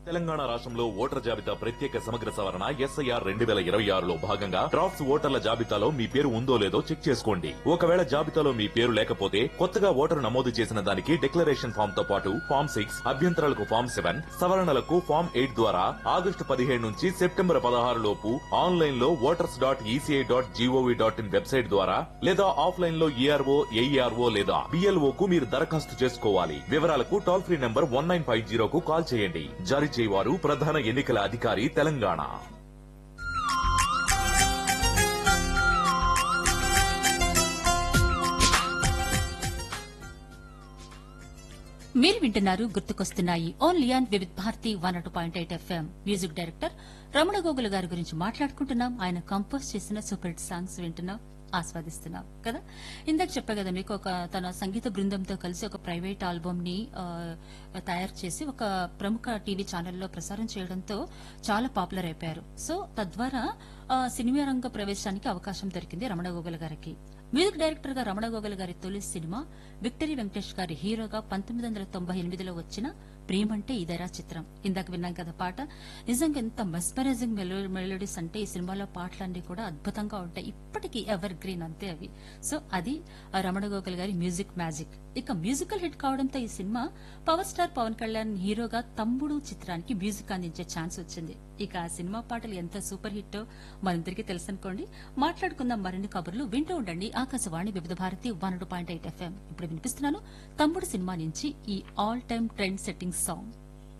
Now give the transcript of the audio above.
తెలంగాణ రాష్ట్రంలో ఓటర్ జాబితా ప్రత్యేక సమగ్ర సవరణ ఎస్ఐఆర్ రెండు వేల ఇరవై ఆరులో భాగంగా డ్రాఫ్ట్స్ ఓటర్ల జాబితాలో మీ పేరు ఉందో లేదో చెక్ చేసుకోండి ఒకవేళ జాబితాలో మీ పేరు లేకపోతే కొత్తగా ఓటరు నమోదు చేసిన దానికి డిక్లరేషన్ ఫామ్ తో పాటు ఫామ్ సిక్స్ అభ్యంతరాలకు ఫామ్ సెవెన్ సవరణలకు ఫామ్ ఎయిట్ ద్వారా ఆగస్టు పదిహేడు నుంచి సెప్టెంబర్ పదహారు లోపు ఆన్లైన్ లో voters dot ECI dot G O V dot in website ద్వారా లేదా ఆఫ్లైన్ లో ఈఆర్ఓ ఏఈఆర్ఓ లేదా బిఎల్ఓ కు మీరు దరఖాస్తు చేసుకోవాలి వివరాలకు toll free number one nine five జీరోకు కాల్ చేయండి జారీ చేయవారు ప్రధాన ఎన్నికల అధికారి తెలంగాణ మీరు వింటున్నారు గుర్తుకొస్తున్నాయి only on Vividh Bharati one two point eight FM music director Ramana Gogula గారి గురించి మాట్లాడుకుంటున్నాం ఆయన కంపోజ్ చేసిన సూపర్ హిట్ సాంగ్స్ వింటున్నాం ఆస్వాదిస్తున్నాం కదా ఇందాక చెప్పా కదా మీకు ఒక తన సంగీత బృందంతో కలిసి ఒక ప్రైవేట్ ఆల్బమ్ ని ఆ, తయారు చేసి ఒక ప్రముఖ టీవీ ఛానల్లో ప్రసారం చేయడంతో చాలా పాపులర్ అయిపోయారు సో తద్వారా ఆ, సినిమా రంగ ప్రవేశానికి అవకాశం దొరికింది రమణ గోగుల గారికి మ్యూజిక్ డైరెక్టర్ గా రమణ గోగుల గారి తొలి సినిమా విక్టరీ వెంకటేష్ గారి హీరోగా పంతొమ్మిది వందల తొంభై ఎనిమిదిలో వచ్చిన ప్రేమంటే ఇదరా చిత్రం ఇందాక విన్నాం కదా పాట నిజంగా ఎంత మెస్పరైజింగ్ మెలోడీస్ అంటే ఈ సినిమాలో పాటలన్నీ కూడా అద్భుతంగా ఉంటాయి ఇప్పటికీ ఎవర్ గ్రీన్ అంతే అవి సో అది ఆ రమణ గోగుల్ గారి మ్యూజిక్ మ్యాజిక్ ఇక మ్యూజికల్ హిట్ కావడంతో ఈ సినిమా పవర్ స్టార్ పవన్ కళ్యాణ్ హీరోగా తమ్ముడు చిత్రానికి మ్యూజిక్ అందించే ఛాన్స్ వచ్చింది ఇక ఆ సినిమా పాటలు ఎంత సూపర్ హిట్టో మనందరికీ తెలుసనుకోండి మాట్లాడుకుందాం మరిన్ని కబుర్లు వింటూ ఉండండి Akashvani Vividh Bharati one point eight FM ఇప్పుడు వినిపిస్తున్నాను తమ్ముడు సినిమా నుంచి ఈ all time trend setting song